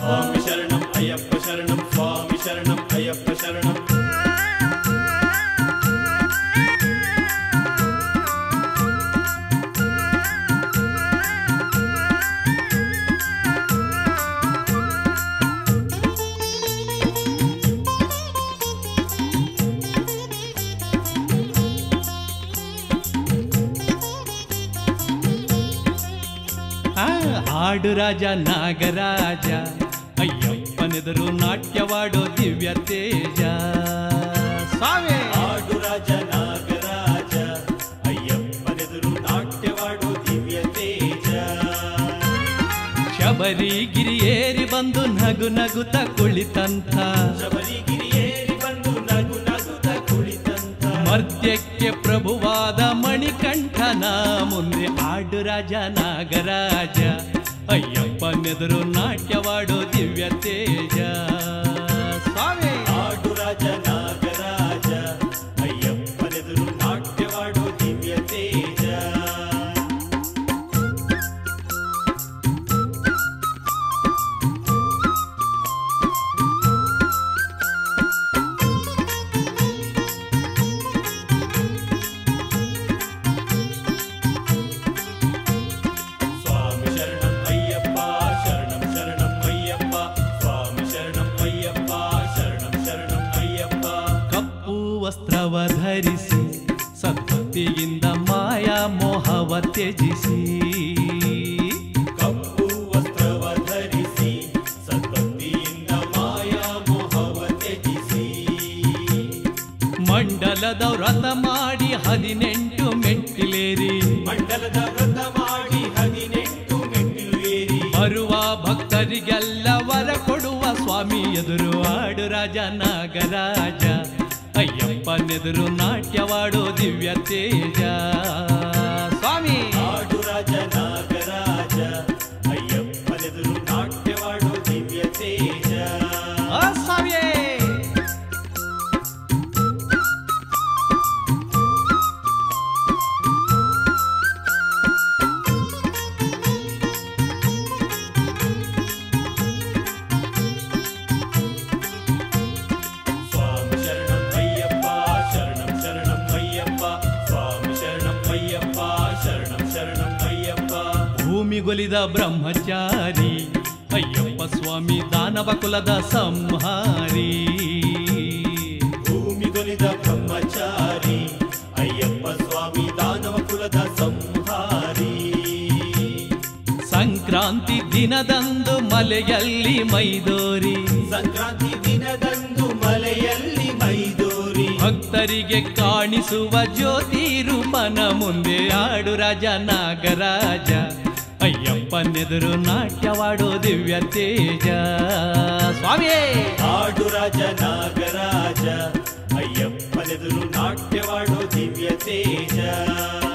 స్వామి శరణం అయ్యప్ప శరణం స్వామి శరణం అయ్యప్ప శరణం ಆ, ಹಾಡು ರಾಜ ನಾಗರಾಜ ಅಯ್ಯಪ್ಪನೆದುರು ನಾಟ್ಯವಾಡೋ ದಿವ್ಯ ತೇಜ ಸ್ವಾಮಿ ఆడు రాజ నాగరాజ అయ్యప్పనెదురు నాట్యవాడు దివ్య తేజ ಶಬರಿಗಿರಿ ಏರಿ ಬಂದು ನಗು ನಗುತ್ತ ಕುಳಿತಂಥ ಶಬರಿಗಿರಿ ಏರಿ ಬಂದು ನಗು ನಗುತ್ತ ಕುಳಿತಂತ ಮರ್ತ್ಯಕ್ಕೆ ಪ್ರಭುವಾದ ಮಣಿಕಂಠನ ಮುಂದೆ ಆಡು ರಾಜ ನಾಗರಾಜ ಅಯ್ಯಪ್ಪನೆದುರು ನಾಟ್ಯವಾಡೋ ದಿವ್ಯ ತೇಜ ಸ್ವಾಮಿ ఆడు రాజ నాగరాజ అయ్యప్పనెదురు నాట్యవాడు దివ్య తేజ స్వామి శరణం అయ్యప్ప శరణం శరణం అయ్యప్ప స్వామి శరణం అయ్యప్ప శరణం శరణం అయ్యప్ప ಕಪ್ಪು ವಸ್ತ್ರವ ಧರಿಸಿ ಸದ್ಭಕ್ತಿಯಿಂದ ಮಾಯಾ ಮೋಹವ ತ್ಯಜಿಸಿ ಕಪ್ಪು ವಸ್ತ್ರವ ಧರಿಸಿ ಸದ್ಭಕ್ತಿಯಿಂದ ಮಾಯಾ ಮೋಹವ ತ್ಯಜಿಸಿ ಮಂಡಲದ ವ್ರತ ಮಾಡಿ ಹದಿನೆಂಟು ಮೆಟ್ಟಿಲೇರಿ ಮಂಡಲದ ವ್ರತ ಮಾಡಿ ಹದಿನೆಂಟು ಮೆಟ್ಟಿಲು ಏರಿ ಬರುವ ಭಕ್ತರಿಗೆಲ್ಲ ವರ ಕೊಡುವ ಸ್ವಾಮಿ ಎದುರು ಆಡು ರಾಜ ನಾಗರಾಜ ಅಯ್ಯಪ್ಪನೆದುರು ನಾಟ್ಯವಾಡೋ ದಿವ್ಯ ತೇಜ ಸ್ವಾಮಿ ಆಡು ರಾಜ ನಾಗರಾಜ ಅಯ್ಯಪ್ಪನೆದುರು ನಾಟ್ಯವಾಡೋ ದಿವ್ಯ ತೇಜ ಆ ಸ್ವಾಮಿಯೇ స్వామి శరణం అయ్యప్ప శరణం శరణం అయ్యప్ప స్వామి శరణం అయ్యప్ప శరణం శరణం అయ్యప్ప ಭೂಮಿಗೊಲಿದ ಬ್ರಹ್ಮಚಾರಿ ಅಯ್ಯಪ್ಪ ಸ್ವಾಮಿ ದಾನವ ಕುಲದ ಸಂಹಾರಿ ಭೂಮಿ ಗೊಲಿದ ಬ್ರಹ್ಮಚಾರಿ ಅಯ್ಯಪ್ಪ ಸ್ವಾಮಿ ದಾನವ ಕುಲದ ಸಂಹಾರಿ ಸಂಕ್ರಾಂತಿ ದಿನದಂದು ಮಲೆಯಲ್ಲಿ ಮೈದೋರಿ ಸಂಕ್ರಾಂತಿ ದಿನದಂದು ಮಲೆಯಲ್ಲಿ ಮೈದೂರಿ ಭಕ್ತರಿಗೆ ಕಾಣಿಸುವ ಜ್ಯೋತಿ ರೂಪನ ಮುಂದೆ ಆಡು ರಾಜ ನಾಗರಾಜ ಅಯ್ಯಪ್ಪನೆದುರು ನಾಟ್ಯವಾಡೋ ದಿವ್ಯ ತೇಜ ಸ್ವಾಮಿಯೇ ಆಡು ರಾಜ ನಾಗರಾಜ ಅಯ್ಯಪ್ಪನೆದುರು ನಾಟ್ಯವಾಡೋ ದಿವ್ಯ ತೇಜ